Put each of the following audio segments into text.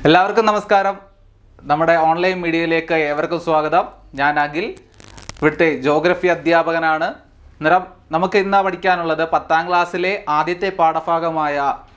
എല്ലാവർക്കും നമസ്കാരം നമ്മുടെ ഓൺലൈൻ മീഡിയയിലേക്ക് ഏവർക്കും സ്വാഗതം ഞാൻ അഖിൽ ഇവിടുത്തെ ജോഗ്രഫി അധ്യാപകനാണ് നിറം നമുക്ക് ഇന്ന് പഠിക്കാനുള്ളത് പത്താം ക്ലാസ്സിലെ ആദ്യത്തെ പാഠഭാഗമായ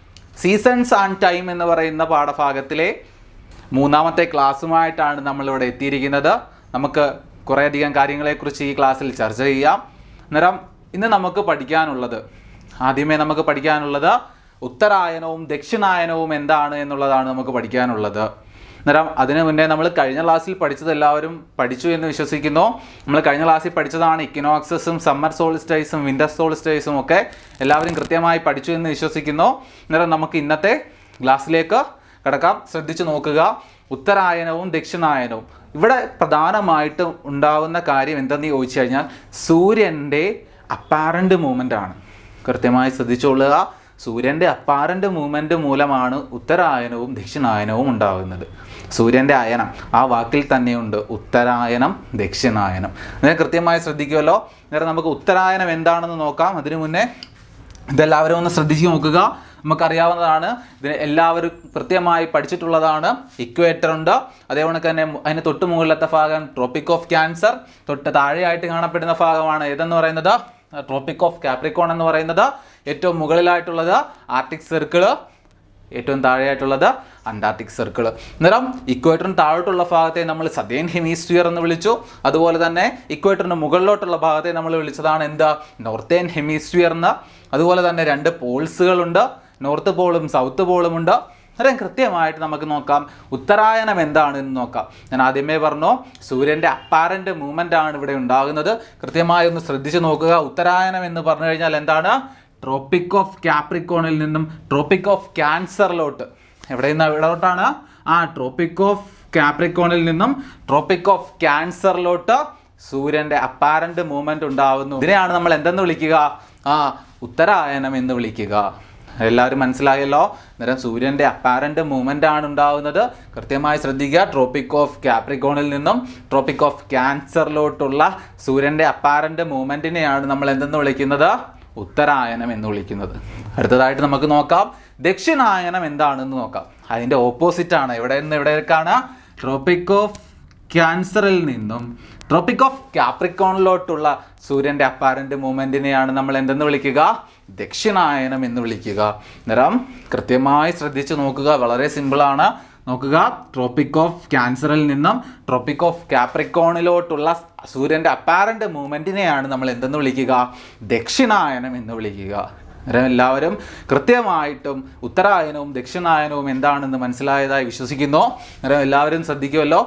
സീസൺസ് ആൻഡ് ടൈം എന്ന് പറയുന്ന പാഠഭാഗത്തിലെ മൂന്നാമത്തെ ക്ലാസ്സുമായിട്ടാണ് നമ്മളിവിടെ എത്തിയിരിക്കുന്നത് നമുക്ക് കുറേയധികം കാര്യങ്ങളെക്കുറിച്ച് ഈ ക്ലാസ്സിൽ ചർച്ച ചെയ്യാം നിറം ഇന്ന് നമുക്ക് പഠിക്കാനുള്ളത് ആദ്യമേ നമുക്ക് പഠിക്കാനുള്ളത് ഉത്തരായനവും ദക്ഷിണായനവും എന്താണ് എന്നുള്ളതാണ് നമുക്ക് പഠിക്കാനുള്ളത് അന്നേരം അതിനു മുന്നേ നമ്മൾ കഴിഞ്ഞ ക്ലാസ്സിൽ പഠിച്ചത് എല്ലാവരും പഠിച്ചു എന്ന് വിശ്വസിക്കുന്നു നമ്മൾ കഴിഞ്ഞ ക്ലാസ്സിൽ പഠിച്ചതാണ് ഇക്കിനോക്സസും സമ്മർ സോളിസ്റ്റൈസും വിന്റർ സോളിസ്റ്റൈസും ഒക്കെ എല്ലാവരും കൃത്യമായി പഠിച്ചു എന്ന് വിശ്വസിക്കുന്നു അന്നേരം നമുക്ക് ഇന്നത്തെ ക്ലാസ്സിലേക്ക് കിടക്കാം ശ്രദ്ധിച്ചു നോക്കുക ഉത്തരായനവും ദക്ഷിണായനവും ഇവിടെ പ്രധാനമായിട്ടും ഉണ്ടാവുന്ന കാര്യം എന്തെന്ന് ചോദിച്ചു കഴിഞ്ഞാൽ സൂര്യൻ്റെ അപ്പാരൻ്റ് മൂവ്മെൻ്റ് ആണ് കൃത്യമായി ശ്രദ്ധിച്ചുകൊള്ളുക സൂര്യൻ്റെ അപ്പാരൻ്റ് മൂവ്മെൻറ്റ് മൂലമാണ് ഉത്തരായനവും ദക്ഷിണായനവും ഉണ്ടാകുന്നത് സൂര്യൻ്റെ അയനം ആ വാക്കിൽ തന്നെയുണ്ട് ഉത്തരായനം ദക്ഷിണായനം അതിനെ കൃത്യമായി ശ്രദ്ധിക്കുമല്ലോ നേരെ നമുക്ക് ഉത്തരായനം എന്താണെന്ന് നോക്കാം അതിനു മുന്നേ ഇതെല്ലാവരും ഒന്ന് ശ്രദ്ധിച്ച് നോക്കുക നമുക്കറിയാവുന്നതാണ് ഇതിന് എല്ലാവരും കൃത്യമായി പഠിച്ചിട്ടുള്ളതാണ് ഇക്വേറ്റർ ഉണ്ട് അതേപോലെ തന്നെ മു- അതിന് തൊട്ട് മുകളിലത്തെ ഭാഗം ട്രോപ്പിക് ഓഫ് ക്യാൻസർ തൊട്ട് താഴെയായിട്ട് കാണപ്പെടുന്ന ഭാഗമാണ് ഏതെന്ന് പറയുന്നത് ട്രോപ്പിക് ഓഫ് കാപ്രിക്കോൺ എന്ന് പറയുന്നത് ഏറ്റവും മുകളിലായിട്ടുള്ളത് ആർട്ടിക് സർക്കിള് ഏറ്റവും താഴെയായിട്ടുള്ളത് അന്റാർട്ടിക് സർക്കിൾ അന്നേരം ഇക്വേറ്ററിന് താഴോട്ടുള്ള ഭാഗത്തെ നമ്മൾ സദേൻ ഹെമിസ്ഫിയർ എന്ന് വിളിച്ചു അതുപോലെ തന്നെ ഇക്വേറ്ററിന് മുകളിലോട്ടുള്ള ഭാഗത്തെ നമ്മൾ വിളിച്ചതാണ് എന്താ നോർത്തേൺ ഹെമിസ്ഫിയർ എന്ന് അതുപോലെ തന്നെ രണ്ട് പോൾസുകളുണ്ട് നോർത്ത് പോളും സൗത്ത് പോളും ഉണ്ട് അന്നേരം കൃത്യമായിട്ട് നമുക്ക് നോക്കാം ഉത്തരായനം എന്താണ് എന്ന് നോക്കാം ഞാൻ ആദ്യമേ പറഞ്ഞു സൂര്യൻ്റെ അപ്പാരൻ്റ് മൂവ്മെൻ്റ് ആണ് ഇവിടെ ഉണ്ടാകുന്നത് കൃത്യമായി ഒന്ന് ശ്രദ്ധിച്ച് നോക്കുക ഉത്തരായനം എന്ന് പറഞ്ഞു കഴിഞ്ഞാൽ എന്താണ് ട്രോപ്പിക് ഓഫ് കാപ്രിക്കോണിൽ നിന്നും ട്രോപ്പിക് ഓഫ് ക്യാൻസറിലോട്ട് എവിടെ നിന്ന് എവിടോട്ടാണ് ആ ട്രോപ്പിക് ഓഫ് കാപ്രിക്കോണിൽ നിന്നും ട്രോപ്പിക് ഓഫ് ക്യാൻസറിലോട്ട് സൂര്യന്റെ അപ്പാരന്റ് മൂവ്മെന്റ് ഉണ്ടാവുന്നു ഇതിനെയാണ് നമ്മൾ എന്തെന്ന് വിളിക്കുക ആ ഉത്തരായനം എന്ന് വിളിക്കുക എല്ലാവരും മനസ്സിലായല്ലോ അന്നേരം സൂര്യന്റെ അപ്പാരന്റ് മൂവ്മെന്റ് ആണ് ഉണ്ടാവുന്നത് കൃത്യമായി ശ്രദ്ധിക്കുക ട്രോപ്പിക് ഓഫ് കാപ്രിക്കോണിൽ നിന്നും ട്രോപ്പിക് ഓഫ് ക്യാൻസറിലോട്ടുള്ള സൂര്യന്റെ അപ്പാരന്റ് മൂവ്മെന്റിനെയാണ് നമ്മൾ എന്തെന്ന് വിളിക്കുന്നത് ഉത്തരായനം എന്ന് വിളിക്കുന്നത് അടുത്തതായിട്ട് നമുക്ക് നോക്കാം ദക്ഷിണായനം എന്താണെന്ന് നോക്കാം അതിൻ്റെ ഓപ്പോസിറ്റ് ആണ് ഇവിടെ നിന്ന് എവിടേക്കാണ് ട്രോപ്പിക് ഓഫ് ക്യാൻസറിൽ നിന്നും ട്രോപ്പിക് ഓഫ് കാപ്രിക്കോണിലോട്ടുള്ള സൂര്യൻ്റെ അപ്പാരൻ്റ് മൂവ്മെൻറ്റിനെയാണ് നമ്മൾ എന്തെന്ന് വിളിക്കുക ദക്ഷിണായനം എന്ന് വിളിക്കുക അന്നേരം കൃത്യമായി ശ്രദ്ധിച്ച് നോക്കുക വളരെ സിമ്പിളാണ് നോക്കുക ട്രോപ്പിക് ഓഫ് ക്യാൻസറിൽ നിന്നും ട്രോപ്പിക് ഓഫ് കാപ്രിക്കോണിലോട്ടുള്ള സൂര്യൻ്റെ അപ്പാരൻ്റ് മൂവ്മെൻറ്റിനെയാണ് നമ്മൾ എന്തെന്ന് വിളിക്കുക ദക്ഷിണായനം എന്ന് വിളിക്കുക അന്നേരം എല്ലാവരും കൃത്യമായിട്ടും ഉത്തരായനവും ദക്ഷിണായനവും എന്താണെന്ന് മനസ്സിലായതായി വിശ്വസിക്കുന്നു അന്നേരം എല്ലാവരും ശ്രദ്ധിക്കുമല്ലോ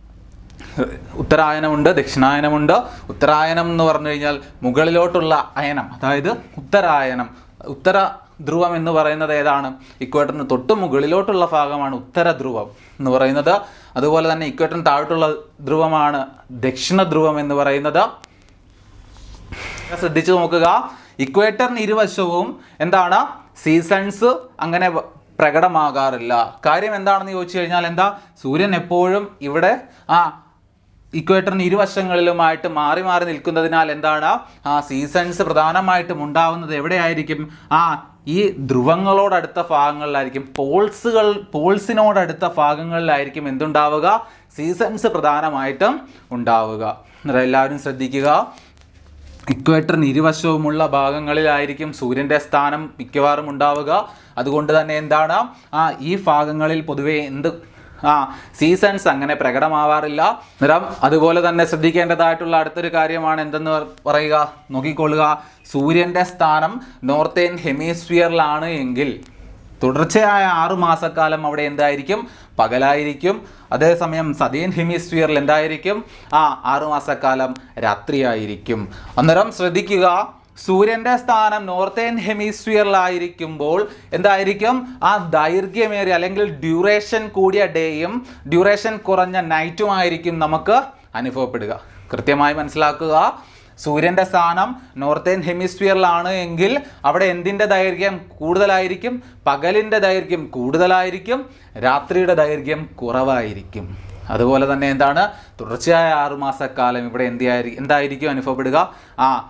ഉത്തരായനമുണ്ട് ദക്ഷിണായനമുണ്ട് ഉത്തരായനം എന്ന് പറഞ്ഞു കഴിഞ്ഞാൽ മുകളിലോട്ടുള്ള അയനം അതായത് ഉത്തരായനം ഉത്തര ധ്രുവം എന്ന് പറയുന്നത് ഏതാണ് ഇക്വേറ്ററിന് തൊട്ട് മുകളിലോട്ടുള്ള ഭാഗമാണ് ഉത്തര ധ്രുവം എന്ന് പറയുന്നത് അതുപോലെ തന്നെ ഇക്വേറ്ററിന് താഴോട്ടുള്ള ധ്രുവമാണ് ദക്ഷിണ ധ്രുവം എന്ന് പറയുന്നത് ശ്രദ്ധിച്ചു നോക്കുക ഇക്വേറ്ററിന് ഇരുവശവും എന്താണ് സീസൺസ് അങ്ങനെ വ- പ്രകടമാകാറില്ല കാര്യം എന്താണെന്ന് ചോദിച്ചു കഴിഞ്ഞാൽ എന്താ സൂര്യൻ എപ്പോഴും ഇവിടെ ആ ഇക്വേറ്ററിന് ഇരുവശങ്ങളിലുമായിട്ട് മാറി മാറി നിൽക്കുന്നതിനാൽ എന്താണ് ആ സീസൺസ് പ്രധാനമായിട്ടും ഉണ്ടാവുന്നത് എവിടെയായിരിക്കും ആ ഈ ധ്രുവങ്ങളോടടുത്ത ഭാഗങ്ങളിലായിരിക്കും പോൾസുകൾ പോൾസിനോടടുത്ത ഭാഗങ്ങളിലായിരിക്കും എന്തുണ്ടാവുക സീസൺസ് പ്രധാനമായിട്ടും ഉണ്ടാവുക അന്നേരം എല്ലാവരും ശ്രദ്ധിക്കുക ഇക്വേറ്ററിന് ഇരുവശവുമുള്ള ഭാഗങ്ങളിലായിരിക്കും സൂര്യൻ്റെ സ്ഥാനം മിക്കവാറും ഉണ്ടാവുക അതുകൊണ്ട് തന്നെ എന്താണ് ആ ഈ ഭാഗങ്ങളിൽ പൊതുവെ എന്ത് ആ സീസൺസ് അങ്ങനെ പ്രകടമാവാറില്ല നിറം അതുപോലെ തന്നെ ശ്രദ്ധിക്കേണ്ടതായിട്ടുള്ള അടുത്തൊരു കാര്യമാണ് എന്തെന്ന് പറ- പറയുക നോക്കിക്കൊള്ളുക സൂര്യൻ്റെ സ്ഥാനം നോർത്തേൺ ഹെമിസ്ഫിയറിലാണ് എങ്കിൽ തുടർച്ചയായ ആറു മാസക്കാലം അവിടെ എന്തായിരിക്കും പകലായിരിക്കും അതേസമയം സദേൻ ഹെമിസ്ഫിയറിൽ എന്തായിരിക്കും ആ ആറു മാസക്കാലം രാത്രിയായിരിക്കും അന്നേരം ശ്രദ്ധിക്കുക സൂര്യന്റെ സ്ഥാനം നോർത്തേൺ ഹെമിസ്ഫിയറിലായിരിക്കുമ്പോൾ എന്തായിരിക്കും ആ ദൈർഘ്യമേറിയ അല്ലെങ്കിൽ ഡ്യൂറേഷൻ കൂടിയ ഡേയും ഡ്യൂറേഷൻ കുറഞ്ഞ നൈറ്റും ആയിരിക്കും നമുക്ക് അനുഭവപ്പെടുക കൃത്യമായി മനസ്സിലാക്കുക സൂര്യന്റെ സ്ഥാനം നോർത്തേൺ ഹെമിസ്ഫിയറിലാണ് എങ്കിൽ അവിടെ എന്തിൻ്റെ ദൈർഘ്യം കൂടുതലായിരിക്കും പകലിൻ്റെ ദൈർഘ്യം കൂടുതലായിരിക്കും രാത്രിയുടെ ദൈർഘ്യം കുറവായിരിക്കും അതുപോലെ തന്നെ എന്താണ് തുടർച്ചയായ ആറുമാസക്കാലം ഇവിടെ എന്തിയായിരിക്കും എന്തായിരിക്കും അനുഭവപ്പെടുക ആ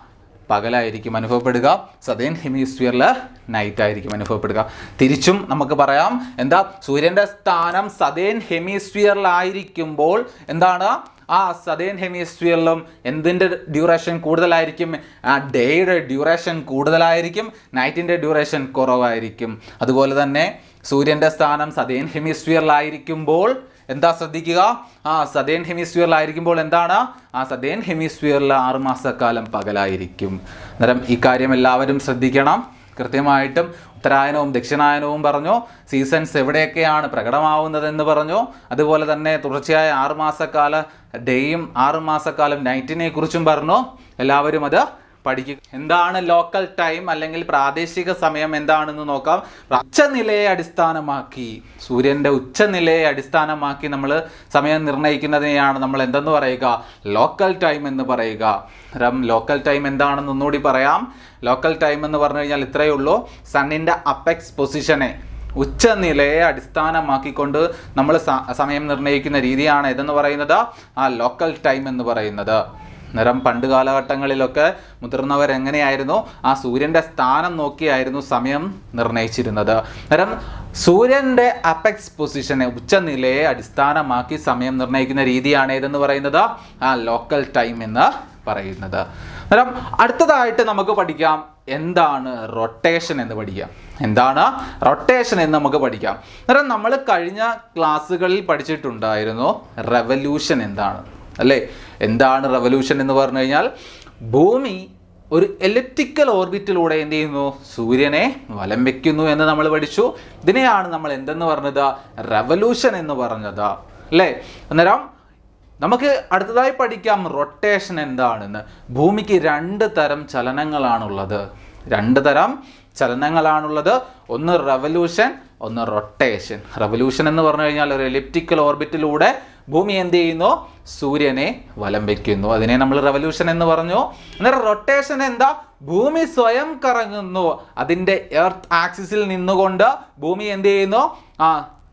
പകലായിരിക്കും അനുഭവപ്പെടുക സദേൻ ഹെമിസ്ഫിയറിൽ നൈറ്റ് ആയിരിക്കും അനുഭവപ്പെടുക തിരിച്ചും നമുക്ക് പറയാം എന്താ സൂര്യൻ്റെ സ്ഥാനം സദേൻ ഹെമിസ്ഫിയറിലായിരിക്കുമ്പോൾ എന്താണ് ആ സദേൻ ഹെമിസ്ഫിയറിലും എന്തിൻ്റെ ഡ്യൂറേഷൻ കൂടുതലായിരിക്കും ആ ഡേയുടെ ഡ്യൂറേഷൻ കൂടുതലായിരിക്കും നൈറ്റിൻ്റെ ഡ്യൂറേഷൻ കുറവായിരിക്കും അതുപോലെ തന്നെ സൂര്യൻ്റെ സ്ഥാനം സദേൻ ഹെമിസ്ഫിയറിലായിരിക്കുമ്പോൾ എന്താ ശ്രദ്ധിക്കുക ആ സദേൻ ഹെമിസ്ഫിയറിലായിരിക്കുമ്പോൾ എന്താണ് ആ സദേൻ ഹെമിസ്ഫിയറിൽ ആറുമാസക്കാലം പകലായിരിക്കും അന്നേരം ഈ കാര്യം എല്ലാവരും ശ്രദ്ധിക്കണം കൃത്യമായിട്ടും ഉത്തരായനവും ദക്ഷിണായനവും പറഞ്ഞു സീസൺസ് എവിടെയൊക്കെയാണ് പ്രകടമാവുന്നതെന്ന് പറഞ്ഞു അതുപോലെ തന്നെ തുടർച്ചയായ ആറുമാസക്കാല ഡേയും ആറുമാസക്കാലം നൈറ്റിനെ കുറിച്ചും പറഞ്ഞു എല്ലാവരും അത് പഠിക്കുക എന്താണ് ലോക്കൽ ടൈം അല്ലെങ്കിൽ പ്രാദേശിക സമയം എന്താണെന്ന് നോക്കാം ഉച്ചനിലയെ അടിസ്ഥാനമാക്കി സൂര്യൻ്റെ ഉച്ചനിലയെ അടിസ്ഥാനമാക്കി നമ്മൾ സമയം നിർണ്ണയിക്കുന്നതിനെയാണ് നമ്മൾ എന്തെന്ന് പറയുക ലോക്കൽ ടൈം എന്ന് പറയുക രം ലോക്കൽ ടൈം എന്താണെന്ന് ഒന്നുകൂടി പറയാം ലോക്കൽ ടൈം എന്ന് പറഞ്ഞു കഴിഞ്ഞാൽ ഇത്രയേ ഉള്ളൂ സണ്ണിൻ്റെ അപ്പെക്സ് പൊസിഷനെ ഉച്ചനിലയെ അടിസ്ഥാനമാക്കിക്കൊണ്ട് നമ്മൾ സമയം നിർണ്ണയിക്കുന്ന രീതിയാണ് ഇതെന്ന് പറയുന്നത് ആ ലോക്കൽ ടൈം എന്ന് പറയുന്നത് നേരം പണ്ട് കാലഘട്ടങ്ങളിലൊക്കെ മുതിർന്നവർ എങ്ങനെയായിരുന്നു ആ സൂര്യൻ്റെ സ്ഥാനം നോക്കിയായിരുന്നു സമയം നിർണയിച്ചിരുന്നത് നേരം സൂര്യൻ്റെ അപ്പെക്സ് പൊസിഷനെ ഉച്ചനിലയെ അടിസ്ഥാനമാക്കി സമയം നിർണ്ണയിക്കുന്ന രീതിയാണ് ഏതെന്ന് പറയുന്നത് ആ ലോക്കൽ ടൈം എന്ന് പറയുന്നത് നേരം അടുത്തതായിട്ട് നമുക്ക് പഠിക്കാം എന്താണ് റൊട്ടേഷൻ എന്ന് പഠിക്കാം എന്താണ് റൊട്ടേഷൻ എന്ന് നമുക്ക് പഠിക്കാം നേരം നമ്മൾ കഴിഞ്ഞ ക്ലാസ്സുകളിൽ പഠിച്ചിട്ടുണ്ടായിരുന്നു റെവല്യൂഷൻ എന്താണ് അല്ലേ എന്താണ് റെവല്യൂഷൻ എന്ന് പറഞ്ഞു കഴിഞ്ഞാൽ ഭൂമി ഒരു എലക്ട്രിക്കൽ ഓർബിറ്റിലൂടെ എന്ത് ചെയ്യുന്നു സൂര്യനെ വലം വെക്കുന്നു എന്ന് നമ്മൾ പഠിച്ചു ഇതിനെയാണ് നമ്മൾ എന്തെന്ന് പറഞ്ഞത് റെവല്യൂഷൻ എന്ന് പറഞ്ഞത് അല്ലേ അന്നേരം നമുക്ക് അടുത്തതായി പഠിക്കാം റൊട്ടേഷൻ എന്താണെന്ന് ഭൂമിക്ക് രണ്ട് തരം ചലനങ്ങളാണുള്ളത് രണ്ട് തരം ചലനങ്ങളാണുള്ളത് ഒന്ന് റെവല്യൂഷൻ ഒന്ന് റൊട്ടേഷൻ റെവല്യൂഷൻ എന്ന് പറഞ്ഞു കഴിഞ്ഞാൽ ഒരു എലിപ്റ്റിക്കൽ ഓർബിറ്റിലൂടെ ഭൂമി എന്ത് ചെയ്യുന്നു സൂര്യനെ വലം വയ്ക്കുന്നു അതിനെ നമ്മൾ റെവല്യൂഷൻ എന്ന് പറഞ്ഞു അന്നേരം റൊട്ടേഷൻ എന്താ ഭൂമി സ്വയം കറങ്ങുന്നു അതിൻ്റെ എർത്ത് ആക്സിസിൽ നിന്നുകൊണ്ട് ഭൂമി എന്ത് ചെയ്യുന്നു ആ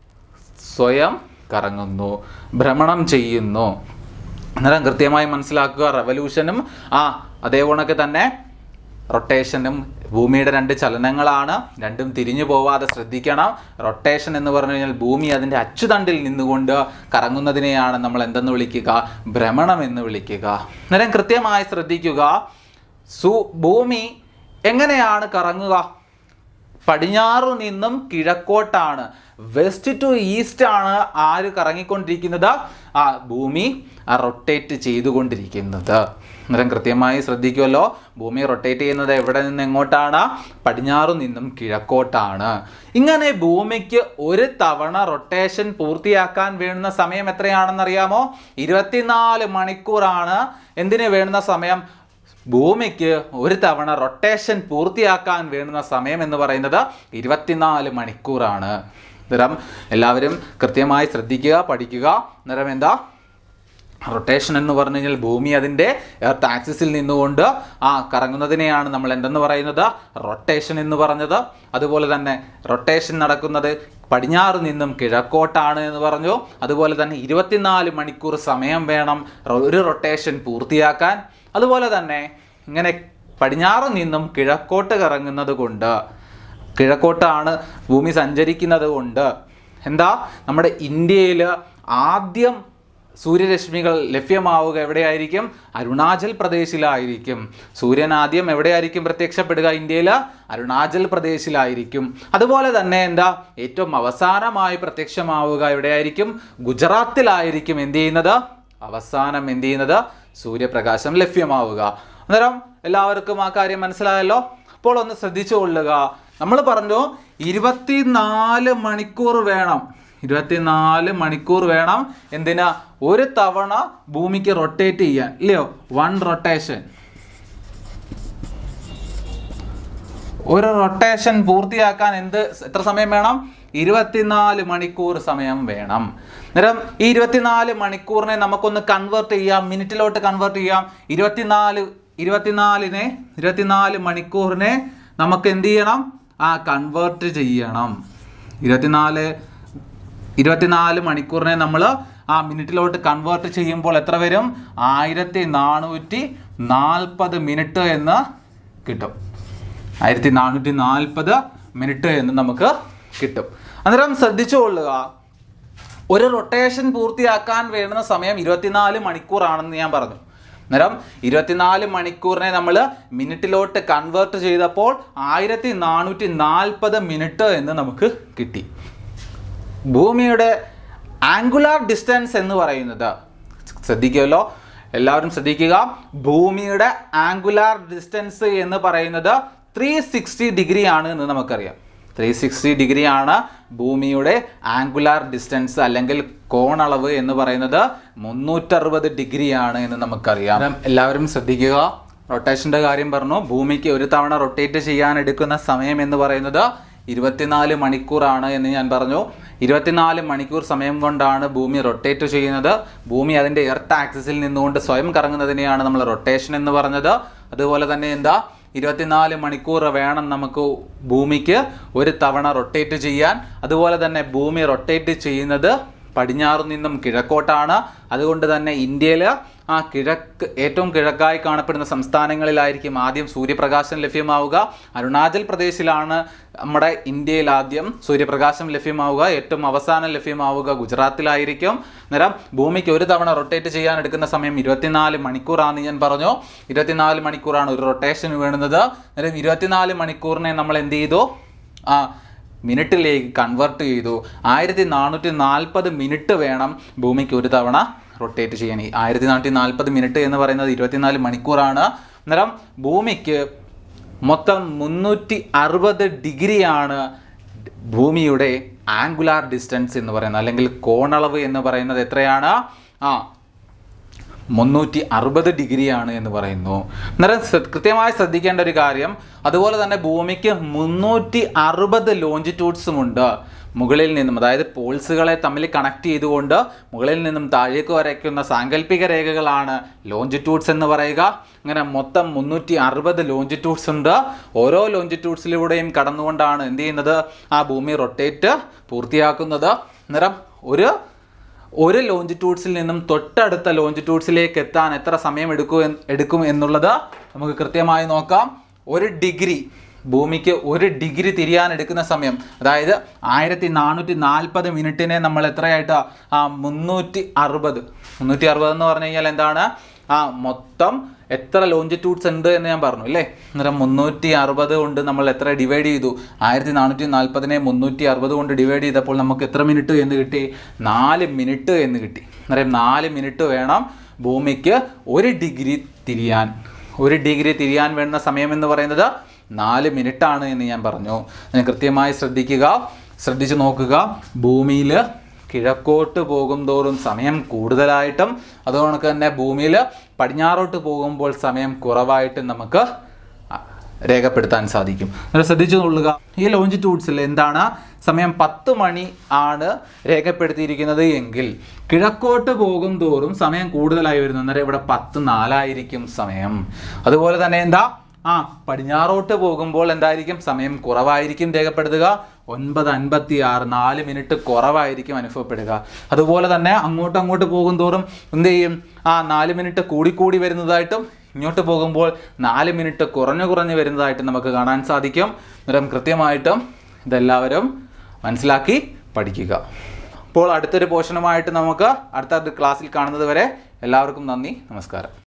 സ്വയം കറങ്ങുന്നു ഭ്രമണം ചെയ്യുന്നു അന്നേരം കൃത്യമായി മനസ്സിലാക്കുക റെവല്യൂഷനും ആ അതേ കണക്ക് തന്നെ റൊട്ടേഷനും ഭൂമിയുടെ രണ്ട് ചലനങ്ങളാണ് രണ്ടും തിരിഞ്ഞു പോവാതെ ശ്രദ്ധിക്കണം റൊട്ടേഷൻ എന്ന് പറഞ്ഞു കഴിഞ്ഞാൽ ഭൂമി അതിൻ്റെ അച്ചുതണ്ടിൽ നിന്നുകൊണ്ട് കറങ്ങുന്നതിനെയാണ് നമ്മൾ എന്തെന്ന് വിളിക്കുക ഭ്രമണം എന്ന് വിളിക്കുക അന്നേരം കൃത്യമായി ശ്രദ്ധിക്കുക സു ഭൂമി എങ്ങനെയാണ് കറങ്ങുക പടിഞ്ഞാറു നിന്നും കിഴക്കോട്ടാണ് വെസ്റ്റ് ടു ഈസ്റ്റ് ആണ് ആര് കറങ്ങിക്കൊണ്ടിരിക്കുന്നത് ആ ഭൂമി റൊട്ടേറ്റ് ചെയ്തുകൊണ്ടിരിക്കുന്നത് അന്നേരം കൃത്യമായി ശ്രദ്ധിക്കുമല്ലോ ഭൂമി റൊട്ടേറ്റ് ചെയ്യുന്നത് എവിടെ നിന്ന് എങ്ങോട്ടാണ് പടിഞ്ഞാറു നിന്നും കിഴക്കോട്ടാണ് ഇങ്ങനെ ഭൂമിക്ക് ഒരു തവണ റൊട്ടേഷൻ പൂർത്തിയാക്കാൻ വേണ്ടുന്ന സമയം എത്രയാണെന്നറിയാമോ ഇരുപത്തിനാല് മണിക്കൂറാണ് എന്തിന് വേണ്ടുന്ന സമയം ഭൂമിക്ക് ഒരു തവണ റൊട്ടേഷൻ പൂർത്തിയാക്കാൻ വേണ്ടുന്ന സമയം എന്ന് പറയുന്നത് ഇരുപത്തിനാല് മണിക്കൂറാണ് നിറം എല്ലാവരും കൃത്യമായി ശ്രദ്ധിക്കുക പഠിക്കുക നിറം എന്താ റൊട്ടേഷൻ എന്ന് പറഞ്ഞു കഴിഞ്ഞാൽ ഭൂമി അതിൻ്റെ എർത്ത് ആക്സിസിൽ നിന്നുകൊണ്ട് ആ കറങ്ങുന്നതിനെയാണ് നമ്മൾ എന്തെന്ന് പറയുന്നത് റൊട്ടേഷൻ എന്ന് പറഞ്ഞത് അതുപോലെ തന്നെ റൊട്ടേഷൻ നടക്കുന്നത് പടിഞ്ഞാറ് നിന്നും കിഴക്കോട്ടാണ് എന്ന് പറഞ്ഞു അതുപോലെ തന്നെ ഇരുപത്തിനാല് മണിക്കൂർ സമയം വേണം റൊ- ഒരു റൊട്ടേഷൻ പൂർത്തിയാക്കാൻ അതുപോലെ തന്നെ ഇങ്ങനെ പടിഞ്ഞാറ് നിന്നും കിഴക്കോട്ട് കറങ്ങുന്നത് കൊണ്ട് കിഴക്കോട്ടാണ് ഭൂമി സഞ്ചരിക്കുന്നത് കൊണ്ട് എന്താ നമ്മുടെ ഇന്ത്യയിൽ ആദ്യം സൂര്യരശ്മികൾ ലഭ്യമാവുക എവിടെയായിരിക്കും അരുണാചൽ പ്രദേശിലായിരിക്കും സൂര്യൻ ആദ്യം എവിടെയായിരിക്കും പ്രത്യക്ഷപ്പെടുക ഇന്ത്യയിൽ അരുണാചൽ പ്രദേശിലായിരിക്കും അതുപോലെ തന്നെ എന്താ ഏറ്റവും അവസാനമായി പ്രത്യക്ഷമാവുക എവിടെയായിരിക്കും ഗുജറാത്തിലായിരിക്കും എന്ത് ചെയ്യുന്നത് അവസാനം എന്ത് ചെയ്യുന്നത് സൂര്യപ്രകാശം ലഭ്യമാവുക അന്നേരം എല്ലാവർക്കും ആ കാര്യം മനസ്സിലായല്ലോ അപ്പോൾ ഒന്ന് ശ്രദ്ധിച്ചു കൊള്ളുക നമ്മൾ പറഞ്ഞു ഇരുപത്തിനാല് മണിക്കൂർ വേണം ഇരുപത്തിനാല് മണിക്കൂർ വേണം എന്തിനാ ഒരു തവണ ഭൂമിക്ക് റൊട്ടേറ്റ് ചെയ്യാൻ ഇല്ലയോ വൺ റൊട്ടേഷൻ ഒരു റൊട്ടേഷൻ പൂർത്തിയാക്കാൻ എന്ത് എത്ര സമയം വേണം ഇരുപത്തിനാല് മണിക്കൂർ സമയം വേണം അന്നേരം ഈ ഇരുപത്തിനാല് മണിക്കൂറിനെ നമുക്കൊന്ന് കൺവേർട്ട് ചെയ്യാം മിനിറ്റിലോട്ട് കൺവേർട്ട് ചെയ്യാം ഇരുപത്തിനാല് ഇരുപത്തിനാലിനെ ഇരുപത്തിനാല് മണിക്കൂറിനെ നമുക്ക് എന്ത് ചെയ്യണം ആ കൺവേർട്ട് ചെയ്യണം ഇരുപത്തിനാല് ഇരുപത്തിനാല് മണിക്കൂറിനെ നമ്മൾ ആ മിനിറ്റിലോട്ട് കൺവേർട്ട് ചെയ്യുമ്പോൾ എത്ര വരും ആയിരത്തി നാനൂറ്റി നാൽപ്പത് മിനിറ്റ് എന്ന് കിട്ടും ആയിരത്തി നാനൂറ്റി നാൽപ്പത് മിനിറ്റ് എന്ന് നമുക്ക് കിട്ടും അന്നേരം ശ്രദ്ധിച്ചുകൊള്ളുക ഒരു റൊട്ടേഷൻ പൂർത്തിയാക്കാൻ വേണ്ടുന്ന സമയം ഇരുപത്തിനാല് മണിക്കൂറാണെന്ന് ഞാൻ പറഞ്ഞു അന്നേരം ഇരുപത്തിനാല് മണിക്കൂറിനെ നമ്മൾ മിനിറ്റിലോട്ട് കൺവേർട്ട് ചെയ്തപ്പോൾ ആയിരത്തി നാനൂറ്റി നാൽപ്പത് മിനിറ്റ് എന്ന് നമുക്ക് കിട്ടി ഭൂമിയുടെ ആംഗുലാർ ഡിസ്റ്റൻസ് എന്ന് പറയുന്നത് ശ്രദ്ധിക്കുമല്ലോ എല്ലാവരും ശ്രദ്ധിക്കുക ഭൂമിയുടെ ആംഗുലാർ ഡിസ്റ്റൻസ് എന്ന് പറയുന്നത് ത്രീ സിക്സ്റ്റി ഡിഗ്രി ആണ് എന്ന് നമുക്കറിയാം ത്രീ സിക്സ്റ്റി ഡിഗ്രി ആണ് ഭൂമിയുടെ ആംഗുലാർ ഡിസ്റ്റൻസ് അല്ലെങ്കിൽ കോണളവ് എന്ന് പറയുന്നത് മുന്നൂറ്ററുപത് ഡിഗ്രി ആണ് എന്ന് നമുക്കറിയാം എല്ലാവരും ശ്രദ്ധിക്കുക റൊട്ടേഷൻ്റെ കാര്യം പറഞ്ഞു ഭൂമിക്ക് ഒരു തവണ റൊട്ടേറ്റ് ചെയ്യാൻ എടുക്കുന്ന സമയം എന്ന് പറയുന്നത് ഇരുപത്തിനാല് മണിക്കൂറാണ് എന്ന് ഞാൻ പറഞ്ഞു ഇരുപത്തിനാല് മണിക്കൂർ സമയം കൊണ്ടാണ് ഭൂമി റൊട്ടേറ്റ് ചെയ്യുന്നത് ഭൂമി അതിൻ്റെ എർത്ത് ആക്സിസിൽ നിന്നുകൊണ്ട് സ്വയം കറങ്ങുന്നതിനെയാണ് നമ്മൾ റൊട്ടേഷൻ എന്ന് പറഞ്ഞത് അതുപോലെ തന്നെ എന്താ ഇരുപത്തിനാല് മണിക്കൂർ വേണം നമുക്ക് ഭൂമിക്ക് ഒരു തവണ റൊട്ടേറ്റ് ചെയ്യാൻ അതുപോലെ തന്നെ ഭൂമി റൊട്ടേറ്റ് ചെയ്യുന്നത് പടിഞ്ഞാറു നിന്നും കിഴക്കോട്ടാണ് അതുകൊണ്ട് തന്നെ ഇന്ത്യയിൽ ആ കിഴക്ക് ഏറ്റവും കിഴക്കായി കാണപ്പെടുന്ന സംസ്ഥാനങ്ങളിലായിരിക്കും ആദ്യം സൂര്യപ്രകാശം ലഭ്യമാവുക അരുണാചൽ പ്രദേശിലാണ് നമ്മുടെ ഇന്ത്യയിൽ ആദ്യം സൂര്യപ്രകാശം ലഭ്യമാവുക ഏറ്റവും അവസാനം ലഭ്യമാവുക ഗുജറാത്തിലായിരിക്കും അന്നേരം ഭൂമിക്ക് ഒരു തവണ റൊട്ടേറ്റ് ചെയ്യാൻ എടുക്കുന്ന സമയം ഇരുപത്തിനാല് മണിക്കൂറാണെന്ന് ഞാൻ പറഞ്ഞു ഇരുപത്തിനാല് മണിക്കൂറാണ് ഒരു റൊട്ടേഷൻ വേണ്ടുന്നത് അന്നേരം ഇരുപത്തിനാല് മണിക്കൂറിനെ നമ്മൾ എന്ത് ചെയ്തു ആ മിനിറ്റിലേക്ക് കൺവേർട്ട് ചെയ്തു ആയിരത്തി നാനൂറ്റി നാൽപ്പത് മിനിറ്റ് വേണം ഭൂമിക്ക് ഒരു തവണ റൊട്ടേറ്റ് ചെയ്യാൻ ഈ ആയിരത്തി നാനൂറ്റി നാൽപ്പത് മിനിറ്റ് എന്ന് പറയുന്നത് ഇരുപത്തിനാല് മണിക്കൂറാണ് അന്നേരം ഭൂമിക്ക് മൊത്തം മുന്നൂറ്റി അറുപത് ഡിഗ്രിയാണ് ഭൂമിയുടെ ആംഗുലാർ ഡിസ്റ്റൻസ് എന്ന് പറയുന്നത് അല്ലെങ്കിൽ കോണളവ് എന്ന് പറയുന്നത് എത്രയാണ് ആ മുന്നൂറ്റി അറുപത് ഡിഗ്രിയാണ് എന്ന് പറയുന്നു അന്നേരം ശ്ര- കൃത്യമായി ശ്രദ്ധിക്കേണ്ട ഒരു കാര്യം അതുപോലെ തന്നെ ഭൂമിക്ക് മുന്നൂറ്റി അറുപത് ലോഞ്ചിറ്റ്യൂഡ്സും ഉണ്ട് മുകളിൽ നിന്നും അതായത് പോൾസുകളെ തമ്മിൽ കണക്ട് ചെയ്തുകൊണ്ട് മുകളിൽ നിന്നും താഴേക്ക് വരയ്ക്കുന്ന സാങ്കല്പിക രേഖകളാണ് ലോഞ്ചിറ്റ്യൂഡ്സ് എന്ന് പറയുക അങ്ങനെ മൊത്തം മുന്നൂറ്റി അറുപത് ലോഞ്ചിറ്റ്യൂഡ്സ് ഉണ്ട് ഓരോ ലോഞ്ചിറ്റ്യൂഡ്സിലൂടെയും കടന്നുകൊണ്ടാണ് എന്ത് ചെയ്യുന്നത് ആ ഭൂമി റൊട്ടേറ്റ് പൂർത്തിയാക്കുന്നത് അന്നേരം ഒരു ഒരു ലോഞ്ചിറ്റ്യൂഡ്സിൽ നിന്നും തൊട്ടടുത്ത ലോഞ്ചിറ്റ്യൂഡ്സിലേക്ക് എത്താൻ എത്ര സമയം എടുക്കും എന്ന് എടുക്കും എന്നുള്ളത് നമുക്ക് കൃത്യമായി നോക്കാം ഒരു ഡിഗ്രി ഭൂമിക്ക് ഒരു ഡിഗ്രി തിരിയാൻ എടുക്കുന്ന സമയം അതായത് ആയിരത്തി നാനൂറ്റി നാൽപ്പത് മിനിറ്റിനെ നമ്മൾ എത്രയായിട്ട് ആ മുന്നൂറ്റി അറുപത് മുന്നൂറ്റി അറുപത് എന്ന് പറഞ്ഞു കഴിഞ്ഞാൽ എന്താണ് ആ മൊത്തം എത്ര ലോഞ്ചിറ്റ്യൂഡ്സ് ഉണ്ട് എന്ന് ഞാൻ പറഞ്ഞു അല്ലേ അന്നേരം മുന്നൂറ്റി അറുപത് കൊണ്ട് നമ്മൾ എത്ര ഡിവൈഡ് ചെയ്തു ആയിരത്തി നാനൂറ്റി നാൽപ്പതിനെ മുന്നൂറ്റി അറുപത് കൊണ്ട് ഡിവൈഡ് ചെയ്തപ്പോൾ നമുക്ക് എത്ര മിനിറ്റ് എന്ന് കിട്ടി നാല് മിനിറ്റ് എന്ന് കിട്ടി അന്നേരം നാല് മിനിറ്റ് വേണം ഭൂമിക്ക് ഒരു ഡിഗ്രി തിരിയാൻ ഒരു ഡിഗ്രി തിരിയാൻ വേണ്ട സമയം എന്ന് പറയുന്നത് നാല് മിനിറ്റ് ആണ് എന്ന് ഞാൻ പറഞ്ഞു അതിന് കൃത്യമായി ശ്രദ്ധിക്കുക ശ്രദ്ധിച്ച് നോക്കുക ഭൂമിയിൽ കിഴക്കോട്ട് പോകും തോറും സമയം കൂടുതലായിട്ടും അതുകൊണ്ട് തന്നെ ഭൂമിയിൽ പടിഞ്ഞാറോട്ട് പോകുമ്പോൾ സമയം കുറവായിട്ടും നമുക്ക് അ- രേഖപ്പെടുത്താൻ സാധിക്കും അത് ശ്രദ്ധിച്ചു കൊള്ളുക ഈ ലോഞ്ചിറ്റ്യൂഡ്സിൽ എന്താണ് സമയം പത്ത് മണി ആണ് രേഖപ്പെടുത്തിയിരിക്കുന്നത് എങ്കിൽ കിഴക്കോട്ട് പോകും തോറും സമയം കൂടുതലായി വരുന്നു അന്നേരം ഇവിടെ പത്ത് നാലായിരിക്കും സമയം അതുപോലെ തന്നെ എന്താ ആ പടിഞ്ഞാറോട്ട് പോകുമ്പോൾ എന്തായിരിക്കും സമയം കുറവായിരിക്കും രേഖപ്പെടുത്തുക ഒൻപത് അൻപത്തി ആറ് നാല് മിനിറ്റ് കുറവായിരിക്കും അനുഭവപ്പെടുക അതുപോലെ തന്നെ അങ്ങോട്ട് അങ്ങോട്ട് പോകും തോറും എന്ത് ചെയ്യും ആ നാല് മിനിറ്റ് കൂടിക്കൂടി വരുന്നതായിട്ടും ഇങ്ങോട്ട് പോകുമ്പോൾ നാല് മിനിറ്റ് കുറഞ്ഞു കുറഞ്ഞു വരുന്നതായിട്ടും നമുക്ക് കാണാൻ സാധിക്കും അന്നേരം കൃത്യമായിട്ടും ഇതെല്ലാവരും മനസ്സിലാക്കി പഠിക്കുക അപ്പോൾ അടുത്തൊരു പോർഷനുമായിട്ട് നമുക്ക് അടുത്ത ക്ലാസ്സിൽ കാണുന്നത് വരെ എല്ലാവർക്കും നന്ദി നമസ്കാരം